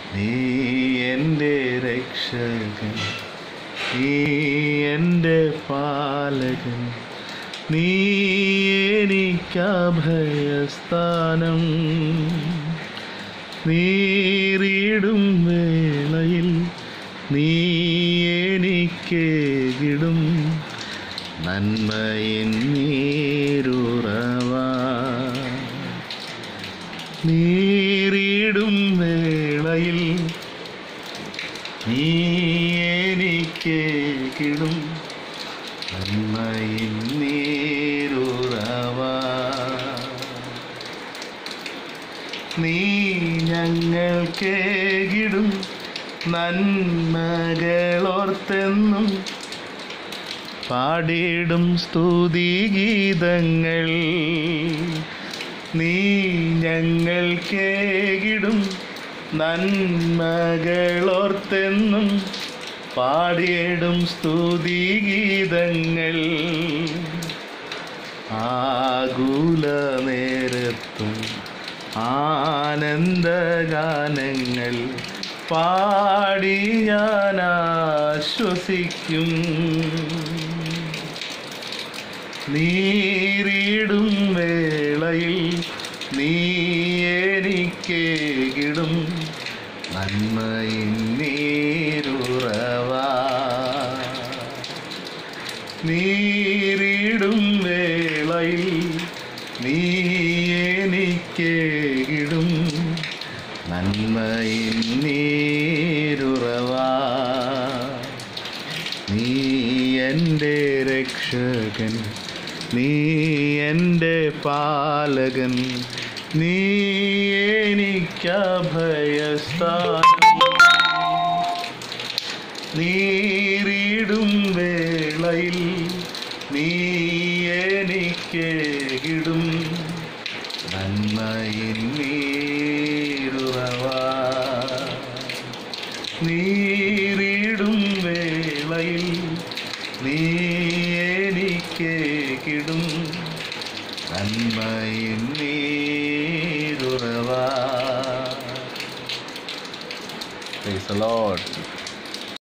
നീ എൻ്റെ രക്ഷകൻ നീ എൻ്റെ പാലകൻ നീ എനിക്കഭയസ്ഥാനം നീറിടും വേളയിൽ നീ എനിക്കേകിടും നന്മയിൻ നീരുറവാ നീറിടും വേളയിൽ നീ എനിക്കേകിടും നന്മയിൻ നീരുറവാ നീ ഞങ്ങൾക്കേകിടും നന്മകളോർത്തെന്നും പാടിയിടും സ്തുതിഗീതങ്ങൾ നീ ഞങ്ങൾക്കേകിടും നന്മകളോർത്തെന്നും പാടിയിടും സ്തുതിഗീതങ്ങൾ ആകുല നേരത്തും ആനന്ദഗാനങ്ങൾ പാടി ഞാൻ ആശ്വസിക്കും നീറിടും വേളയിൽ നീ എനിക്കേകിടും നന്മയിൻ നീരുറവാ നീറിടും വേളയിൽ നീ എനിക്കേകിടും നന്മയിൻ നീരുറവാ നീ എൻ്റെ രക്ഷകൻ നീ എൻ്റെ പാലകൻ നീ എനിക്കഭയസ്ഥാനം നീറിടും വേളയിൽ നീ എനിക്കേകിടും നന്മയിൻ നീരുറവാ നീറിടും വേളയിൽ നീ എനിക്കേകിടും നന്മയിൻ നീരുറവാ Praise the Lord.